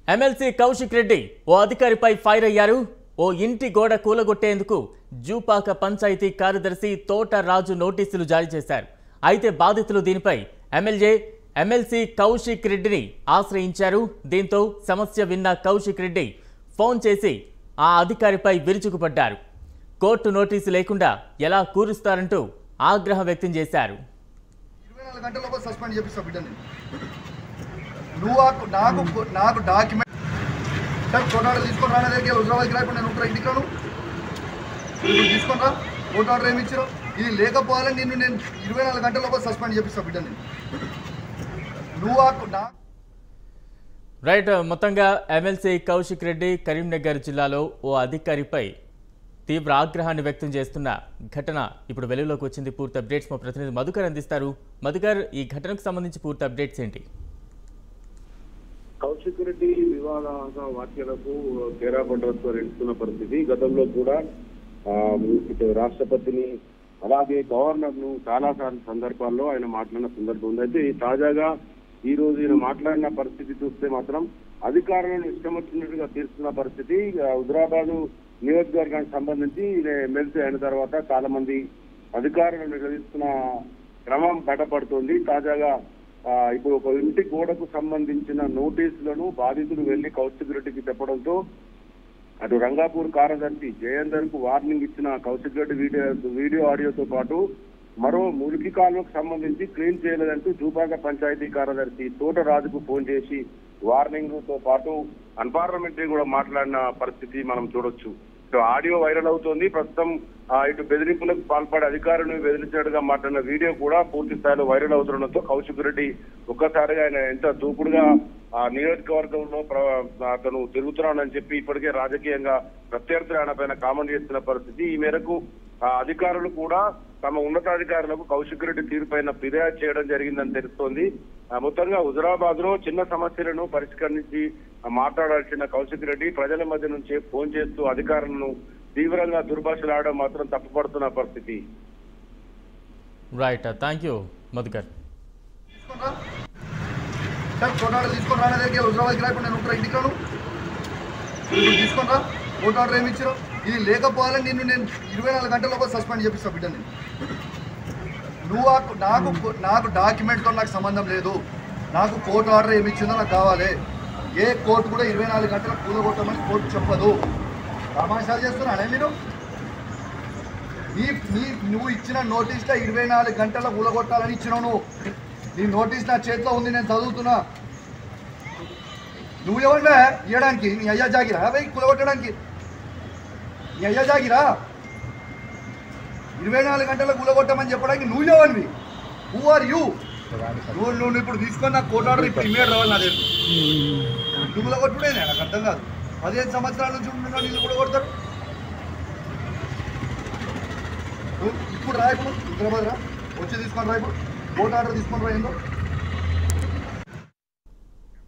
MLC Kaushik Reddy ఓ అధికారిపై fire అయ్యారు ఓ ఇంటి గోడ కూలగొట్టేందుకు జూపాక పంచాయతీ కార్యదర్శి తోట రాజు నోటీసులు జారీ చేశారు అయితే బాధితులు దీనిపై ఎమ్మెల్యే ఎమ్మెల్సీ కౌశిక్ రెడ్డిని ఆశ్రయించారు దీంతో సమస్య విన్న కౌశిక్ రెడ్డి ఫోన్ చేసి ఆ అధికారిపై విరుచుకుపడ్డారు కోర్టు నోటీసు లేకుండా ఎలా కూరుస్తారంటూ ఆగ్రహం వ్యక్తం చేశారు ఇరవై నాలుగు గంటల లోపల సస్పెండ్ చేపిస్తా బిడ్డని నువ్వు ఆ- నాకు నాకు డాక్యుమెంట్ కొన్నాడు తీసుకొని రాని దగ్గరికి హుజరాబాద్కి రాకుండా నేను ఉంటా ఇంటికి రాను ఇప్పుడు తీసుకొని రా కోర్టు ఆర్డర్ ఏమి ఇచ్చారు ఇది లేకపోవాలని నిన్ను నేను ఇరవై నాలుగు గంటల లోపల సస్పెండ్ చేపిస్తా బిడ్డని నువ్వు ఆ- నా రైట్ మొత్తంగా ఎమ్మెల్సీ కౌశిక్ రెడ్డి కరీంనగర్ జిల్లాలో ఓ అధికారిపై తీవ్ర ఆగ్రహాన్ని వ్యక్తం చేస్తున్న ఘటన ఇప్పుడు వెలుగులోకి వచ్చింది పూర్తి అప్డేట్స్ మా ప్రతినిధి మధుకర్ అందిస్తారు మధుకర్ ఈ ఘటనకు సంబంధించి పూర్తి అప్డేట్స్ ఏంటి కౌశిక్ రెడ్డి వివాద వ్యాఖ్యలకు కేరాపడ్డతో నిలుస్తున్న పరిస్థితి గతంలో కూడా ఆ, ఇటు రాష్ట్రపతిని అలాగే గవర్నర్ ను చాలా సార్లు సందర్భాల్లో ఆయన మాట్లాడిన సందర్భం ఉంది అయితే ఈ తాజాగా ఈ రోజు ఈయన మాట్లాడిన పరిస్థితి చూస్తే మాత్రం అధికారులను ఇష్టం వచ్చినట్టుగా తీరుస్తున్న పరిస్థితి ఆ, హుజరాబాదు నియోజకవర్గానికి సంబంధించి ఈయన ఎమ్మెల్సీ అయిన తర్వాత చాలా మంది అధికారులను నిలదీస్తున్న క్రమం బయటపడుతోంది తాజాగా ఆ, ఇప్పుడు ఒక ఇంటి గోడకు సంబంధించిన నోటీసులను బాధితులు వెళ్లి కౌశిక్ రెడ్డికి చెప్పడంతో అటు రంగాపూర్ కార్యదర్శి జయేందర్ కు వార్నింగ్ ఇచ్చిన కౌశిక్ రెడ్డి వీడియో వీడియో ఆడియోతో పాటు మరో మురికి కాలువకు సంబంధించి క్లీన్ చేయలేదంటూ జూపాక పంచాయతీ కార్యదర్శి తోట రాజుకు ఫోన్ చేసి వార్నింగ్ తో పాటు అన్పార్లమెంటరీ కూడా మాట్లాడిన పరిస్థితి మనం చూడొచ్చు ఇటు ఆడియో వైరల్ అవుతోంది ప్రస్తుతం ఆ, ఇటు బెదిరింపులకు పాల్పడే అధికారులను బెదిరించినట్టుగా మాట్లాడిన వీడియో కూడా పూర్తి స్థాయిలో వైరల్ అవుతుండడంతో కౌశిక్ రెడ్డి ఒక్కసారిగా ఆయన ఎంత దూకుడుగా ఆ నియోజకవర్గంలో ప్ర- అతను తిరుగుతున్నాడని చెప్పి ఇప్పటికే రాజకీయంగా ప్రత్యర్థులు ఆయన పైన కామెంట్ చేస్తున్న పరిస్థితి ఈ మేరకు ఆ అధికారులు కూడా తమ ఉన్నతాధికారులకు కౌశిక్ రెడ్డి తీరుపైన ఫిర్యాదు చేయడం జరిగిందని తెలుస్తోంది ఆ, మొత్తంగా హుజరాబాద్ లో చిన్న సమస్యలను పరిష్కరించి ఆ, మాట్లాడాల్సిన కౌశిక్ రెడ్డి ప్రజల మధ్య నుంచే ఫోన్ చేస్తూ అధికారులను తీవ్రంగా దుర్భాషలాడడం మాత్రం తప్పుపడుతున్న పరిస్థితి రైట్ థ్యాంక్ యూ మధుకర్ తీసుకొని రా సార్ కొన్నాడు తీసుకొని రాని దగ్గరికి హుజరాబాద్కి రాకుండా నేను ఉంటా ఇంటికి రాను ఇప్పుడు తీసుకొని రా కోర్టు ఆర్డర్ ఏమి ఇచ్చారు ఇది లేకపోవాలని నిన్ను నేను ఇరవై నాలుగు గంటల లోపల సస్పెండ్ చేపిస్తా బిడ్డని నువ్వు ఆ- నాకు నాకు డాక్యుమెంట్తో నాకు సంబంధం లేదు నాకు కోర్టు ఆర్డర్ ఏమి ఇచ్చిందో నాకు కావాలి ఏ కోర్టు కూడా ఇరవై నాలుగు గంటల కూలగొట్టమని కోర్టు చెప్పదు తమాషాలు చేస్తున్నానే మీరు నీ నీ నువ్వు ఇచ్చిన నోటీస్లో ఇరవై నాలుగు గంటల కూలగొట్టాలని ఇచ్చినావు నువ్వు నీ నోటీస్ నా చేతిలో ఉంది నేను చదువుతున్నా నువ్వు ఎవరివే ఇవ్వడానికి నీ అయ్యా జాగిరా వెయ్యి కూలగొట్టడానికి నీ అయ్యా జాగిరా ఇరవై నాలుగు గంటల కూలగొట్టమని చెప్పడానికి నువ్వు ఎవరివి హూ ఆర్ యూ నువ్వు నువ్వు ఇప్పుడు తీసుకొని నాకు కోర్టు ఆర్డర్ ఇప్పుడు ఇమీడియట్ రావాలి నా దగ్గర నువ్వు కూలగొట్టుడే నాకు అర్థం కాదు పదిహేను సంవత్సరాల నుంచి ఉంటున్నా నీళ్ళు కూడా కొడతారు ఇప్పుడు రా ఇప్పుడు హైదరాబాద్ రా వచ్చి తీసుకొని రా ఇప్పుడు కోర్టు ఆర్డర్ తీసుకొని రా ఏందో